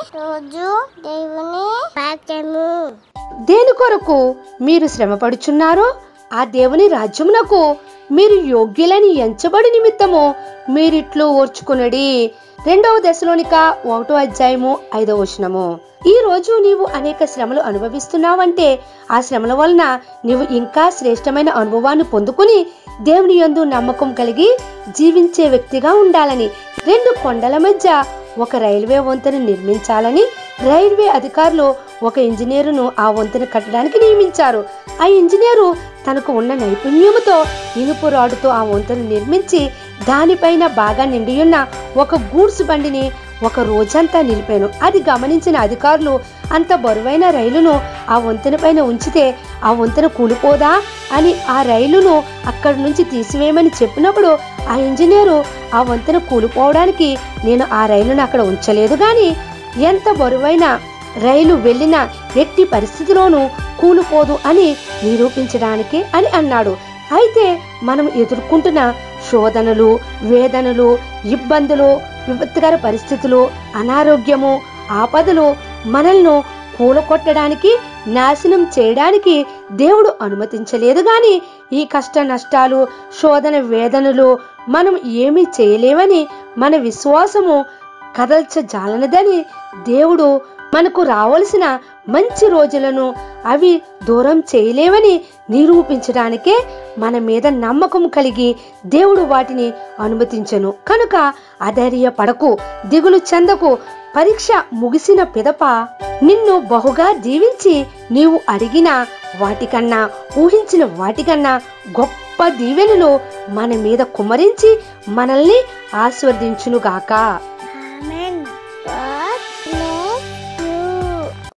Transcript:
రోజు దేవుని వాక్యము దేని కొరకు మీరు శ్రమపడుచున్నారో ఆ దేవుని రాజ్యమునకు మీరు యోగ్యులని ఎంచబడి నిమిత్తము మీరిట్లు ఓర్చుకునడి రెండవ దశలోనిక ఒకటో అధ్యాయము ఐదవ వచనము ఈ రోజు నీవు అనేక శ్రమలు అనుభవిస్తున్నావంటే ఆ శ్రమల వలన నీవు ఇంకా శ్రేష్టమైన అనుభవాన్ని పొందుకుని దేవుని యందు నమ్మకం కలిగి జీవించే వ్యక్తిగా ఉండాలని రెండు కొండల మధ్య ఒక రైల్వే వంతెన నిర్మించాలని రైల్వే అధికారులు ఒక ఇంజనీరును ఆ వంతెన కట్టడానికి నియమించారు ఆ ఇంజనీరు తనకు ఉన్న నైపుణ్యముతో ఇనుపు రాడుతో ఆ వంతెన నిర్మించి దానిపైన బాగా నిండియున్న ఒక గూడ్స్ బండిని ఒక రోజంతా నిలిపాను అది గమనించిన అధికారులు అంత బరువైన రైలును ఆ వంతెన పైన ఉంచితే ఆ వంతెన కూలిపోదా అని ఆ రైలును అక్కడి నుంచి తీసివేయమని చెప్పినప్పుడు ఆ ఇంజనీరు ఆ వంతెన కూలిపోవడానికి నేను ఆ రైలును అక్కడ ఉంచలేదు కానీ ఎంత బరువైన రైలు వెళ్ళిన ఎట్టి పరిస్థితిలోనూ కూలిపోదు అని నిరూపించడానికి అని అన్నాడు అయితే మనం ఎదుర్కొంటున్న శోధనలు వేదనలు ఇబ్బందులు విపత్కర పరిస్థితులు అనారోగ్యము ఆపదలు మనల్ని కూలకొట్టడానికి నాశనం చేయడానికి దేవుడు అనుమతించలేదు గాని ఈ కష్ట నష్టాలు శోధన వేదనలు మనం ఏమీ చేయలేమని మన విశ్వాసము కదల్చజాలనదని దేవుడు మనకు రావలసిన మంచి రోజులను అవి దూరం చేయలేవని నిరూపించడానికే మన మీద నమ్మకం కలిగి దేవుడు వాటిని అనుమతించను కనుక అధైర్య పడకు దిగులు చెందకు పరీక్ష ముగిసిన పిదప నిన్ను బహుగా దీవించి నీవు అడిగిన వాటికన్నా ఊహించిన వాటికన్నా గొప్ప దీవెనలు మన మీద కుమ్మరించి మనల్ని ఆస్వాదించునుగాక ఆమెన్